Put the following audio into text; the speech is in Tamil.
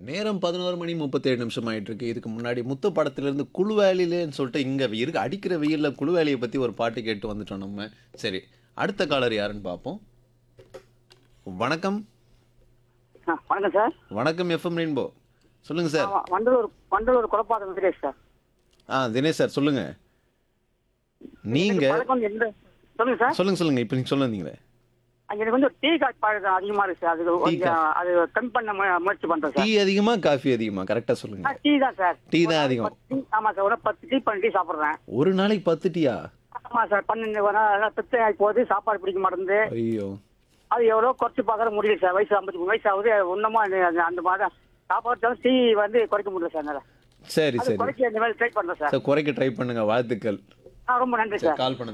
நேரம் பதினோரு மணி முப்பத்தேழு நிமிஷம் ஆயிட்டு இருக்கு இதுக்கு முன்னாடி முத்து படத்திலிருந்து குழுவேலிலேன்னு சொல்லிட்டு இங்க இருக்கு அடிக்கிற வெயில்ல குழுவேலியை பத்தி ஒரு பாட்டு கேட்டு வந்துட்டோம் நம்ம சரி அடுத்த காலர் யாருன்னு பார்ப்போம் வணக்கம் ஆ, வணக்கம் சார் வணக்கம் எஃப்எம் ரெயின்போ சொல்லுங்க சார் ஆமா, வண்டலூர் வண்டலூர் குழப்பாக்கம் வெங்கடேஷ் சார் ஆ தினேஷ் சார் சொல்லுங்க நீங்க எனக்கு பழக்கம் வந்து எந்த சொல்லுங்க சார் சொல்லுங்க சொல்லுங்க இப்போ நீங்க சொல்லுங்களே எனக்கு வந்து டீ காட் பழக்கம் அதிகமா இருக்கு சார் அது கொஞ்சம் அது கம்மி பண்ண மு- முயற்சி பண்றேன் டீ சார் அதிகமா காஃபி அதிகமா கரெக்டா சொல்லுங்க டீ தான் சார் டீ தான் ஒரு நாளைக்கு அதிகம். பத்து டீ- ஆமா சார் ஒரு பத்து டீ பண்ணி டீ சாப்பிடுறேன் ஒரு நாளைக்கு பத்து டீயா ஆமா சார் பன்னெண்டு ஒரு நாள் பித்தை ஆகி போகுது சாப்பாடு பிடிக்க மாட்டேங்குது ஐயோ அது எவ்வளோ குறைச்சு பார்க்கற முடியல சார் வயசு ஐம்பத்தி மூணு வயசு ஆகுது ஒன்றுமா அந்த மாதிரி சாப்பாடு டீ வந்து குறைக்க முடியல சார் என்னால சரி அது சரி குறைக்க இந்த மாதிரி ட்ரை பண்றேன் சார் சார் குறைக்க ட்ரை பண்ணுங்க வாழ்த்துக்கள் ஆ, ரொம்ப நன்றி சார் கால் பண்ணது